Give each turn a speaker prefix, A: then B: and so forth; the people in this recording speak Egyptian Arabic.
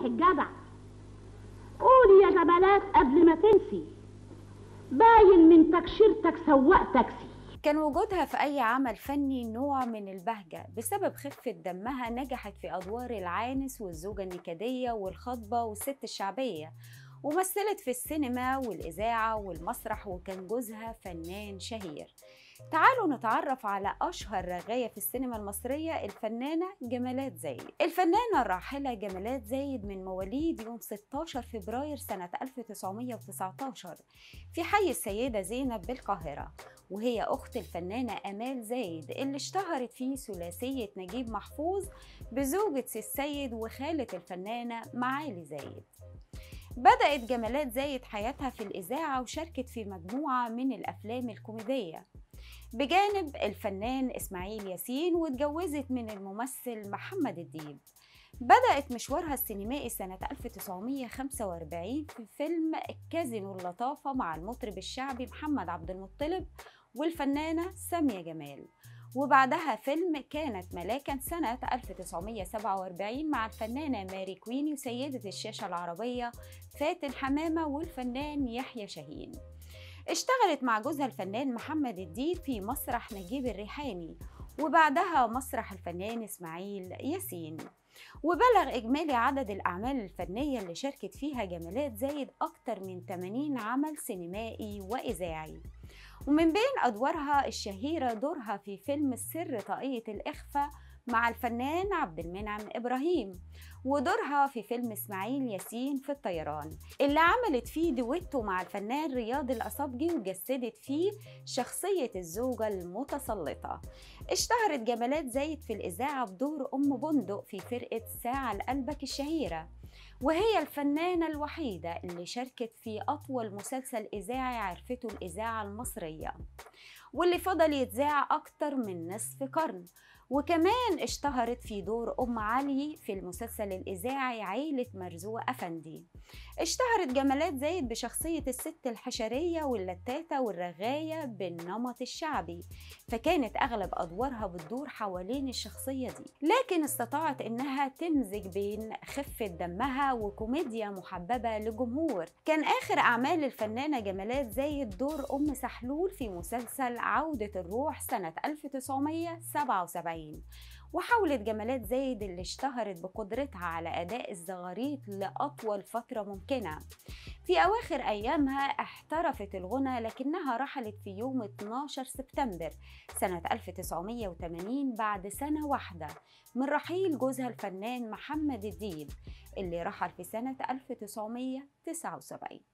A: الجدع قولي يا جمالات قبل ما تنسي باين من تكشيرتك سواق تاكسي
B: كان وجودها في أي عمل فني نوع من البهجة بسبب خفة دمها نجحت في أدوار العانس والزوجة النكدية والخطبة والست الشعبية ومثلت في السينما والإذاعة والمسرح وكان جوزها فنان شهير تعالوا نتعرف على أشهر رغاية في السينما المصرية الفنانة جمالات زايد الفنانة الراحلة جمالات زايد من مواليد يوم 16 فبراير سنة 1919 في حي السيدة زينب بالقاهرة وهي أخت الفنانة أمال زايد اللي اشتهرت في ثلاثية نجيب محفوظ بزوجة سي السيد وخالة الفنانة معالي زايد بدأت جمالات زايد حياتها في الإذاعة وشاركت في مجموعة من الأفلام الكوميدية بجانب الفنان إسماعيل ياسين واتجوزت من الممثل محمد الديب بدأت مشوارها السينمائي سنة 1945 في فيلم كازينو اللطافة مع المطرب الشعبي محمد عبد المطلب والفنانة سامية جمال وبعدها فيلم كانت ملاكا سنة 1947 مع الفنانة ماري كويني وسيدة الشاشة العربية فاتن حمامة والفنان يحيى شاهين اشتغلت مع جوزها الفنان محمد الديب في مسرح نجيب الريحاني وبعدها مسرح الفنان اسماعيل ياسين وبلغ إجمالي عدد الأعمال الفنية اللي شاركت فيها جمالات زايد أكتر من 80 عمل سينمائي وإذاعي ومن بين أدوارها الشهيرة دورها في فيلم السر طاقية الإخفاء مع الفنان عبد المنعم إبراهيم ودورها في فيلم إسماعيل ياسين في الطيران اللي عملت فيه دويتو مع الفنان رياض الأصابجي وجسدت فيه شخصية الزوجة المتسلطة اشتهرت جمالات زايد في الإذاعة بدور أم بندق في فرقة ساعة لقلبك الشهيرة وهي الفنانة الوحيدة اللي شاركت في أطول مسلسل إذاعي عرفته الإذاعة المصرية واللي فضل يتذاع أكتر من نصف قرن وكمان اشتهرت في دور أم علي في المسلسل الإذاعي عيلة مرزوق أفندي اشتهرت جمالات زايد بشخصية الست الحشرية واللتاتة والرغاية بالنمط الشعبي فكانت أغلب أدوارها بتدور حوالين الشخصية دي لكن استطاعت إنها تمزج بين خفة دمها وكوميديا محببة لجمهور كان آخر أعمال الفنانة جمالات زايد دور أم سحلول في مسلسل عودة الروح سنة 1977 وحاولت جمالات زايد اللي اشتهرت بقدرتها على أداء الزغاريت لأطول فترة ممكنة في أواخر أيامها احترفت الغنى لكنها رحلت في يوم 12 سبتمبر سنة 1980 بعد سنة واحدة من رحيل جوزها الفنان محمد الديب اللي رحل في سنة 1979